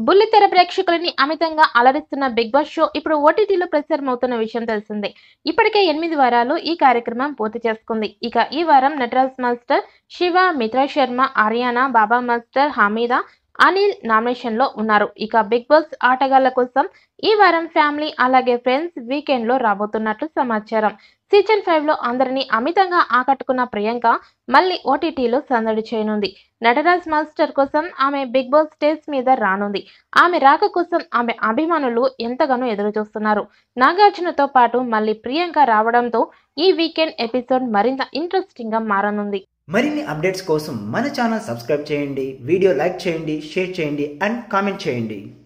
బుల్లితెర ప్రేక్షకులని అమితంగా అలరిస్తున్న big boss show ఇప్పుడు ఓటీటీలో ప్రసారం అవుతున్న విషయం తెలిసిందే ఇప్పటికే ఎనిమిది వారాలు ఈ కార్యక్రమం పూర్తి చేసుకుంది ఇక ఈ వారం Nataraj master Shiva Mitra Sharma Ariyana Baba master Hamida Anil nomination లో ఉన్నారు ఇక బిగ్ బాస్ ఆటగాళ్ల కోసం ఈ వారం ఫ్యామిలీ అలాగే ఫ్రెండ్స్ వీకెండ్ లో రాబోతున్నట్లు సమాచారం సీజన్ ఫైవ్ లో అందరినీ అమితంగా ఆకట్టుకున్న ప్రియాంక మళ్ళీ ఓటీటీలో సందడి చేయనుంది నటరాజ్ మాస్టర్ కోసం ఆమె బిగ్ బాస్ స్టేజ్ మీద రానుంది ఆమె రాక కోసం ఆమె అభిమానులు ఎంతగానో ఎదురు చూస్తున్నారు నాగార్జునతో పాటు మళ్ళీ ప్రియాంక రావడంతో ఈ వీకెండ్ ఎపిసోడ్ మరింత ఇంట్రెస్టింగ్ గా మారనుంది మరిన్ని అప్డేట్స్ కోసం మన ఛానల్ సబ్స్క్రైబ్ చేయండి వీడియో లైక్ చేయండి షేర్ చేయండి అండ్ కామెంట్ చేయండి